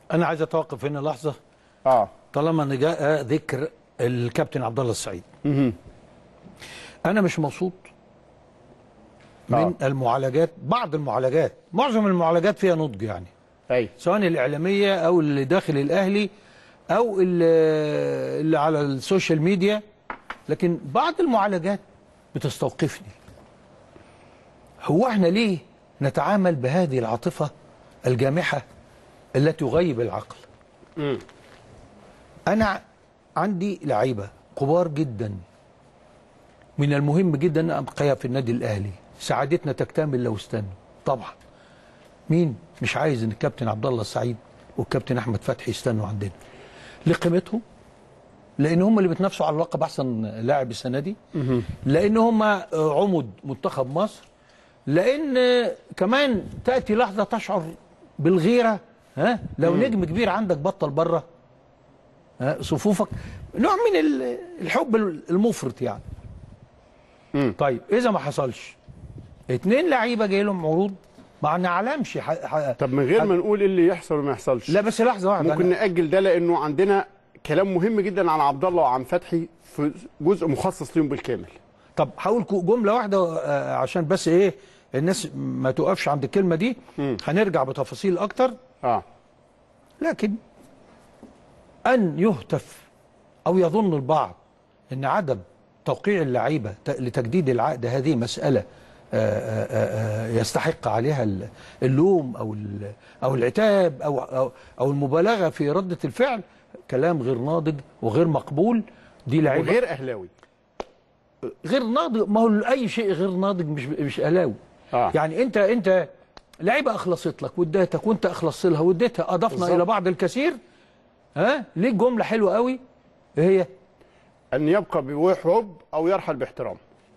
انا عايز اتوقف هنا لحظه اه طالما ان جاء ذكر الكابتن عبد الله السعيد مهم. انا مش مبسوط من آه. المعالجات بعض المعالجات معظم المعالجات فيها نضج يعني اي سواء الاعلاميه او اللي داخل الاهلي او اللي, اللي على السوشيال ميديا لكن بعض المعالجات بتستوقفني هو احنا ليه نتعامل بهذه العاطفه الجامحه التي تغيب العقل مم. انا عندي لعيبه كبار جدا من المهم جدا ان ابقيها في النادي الاهلي سعادتنا تكتمل لو استنوا طبعا مين مش عايز ان الكابتن عبد الله السعيد والكابتن احمد فتحي يستنوا عندنا لقيمتهم لان هم اللي بيتنافسوا على اللقب احسن لاعب السنه دي لان هم عمد منتخب مصر لان كمان تاتي لحظه تشعر بالغيره ها لو نجم كبير عندك بطل بره ها صفوفك نوع من ال- الحب المفرط يعني مم. طيب اذا ما حصلش اتنين لعيبه جاي لهم عروض ما نعلمش ح... ح... طب من غير ما نقول ايه اللي يحصل وما يحصلش لا بس لحظه واحده ممكن أنا... نأجل ده لأنه عندنا كلام مهم جدا عن عبد الله وعن فتحي في جزء مخصص ليهم بالكامل طب هقول كو- جمله واحده آه، عشان بس ايه الناس ما توقفش عند الكلمه دي مم. هنرجع بتفاصيل اكتر اه لكن ان يهتف او يظن البعض ان عدم توقيع اللعيبه ت- لتجديد العقد هذه مساله آه، آه، آه، آه، يستحق عليها ال- اللوم او ال- او العتاب او او او المبالغه في رده الفعل كلام غير ناضج وغير مقبول دي لعيبه وغير أهلاوي غير ناضج ما هو اي شيء غير ناضج مش مش اهلاوي آه. يعني انت انت لعيبه اخلصت لك واديتك وانت اخلصت لها واديتها اضفنا بالظبط. الى بعض الكثير ها ليك جمله حلوه قوي إيه هي أن يبقى بحب أو يرحل باحترام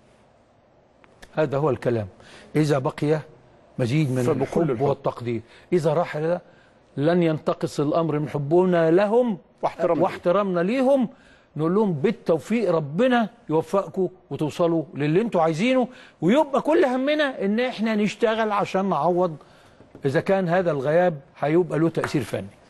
هذا هو الكلام اذا بقي مزيد من فبكل الحب الحب. والتقدير اذا رحل لن ينتقص الامر من حبنا لهم واحترامنا واحترامنا ليهم نقول لهم بالتوفيق ربنا يوفقكم وتوصلوا للي انتوا عايزينه ويبقى كل همنا ان احنا نشتغل عشان نعوض اذا كان هذا الغياب هيبقى له تاثير فني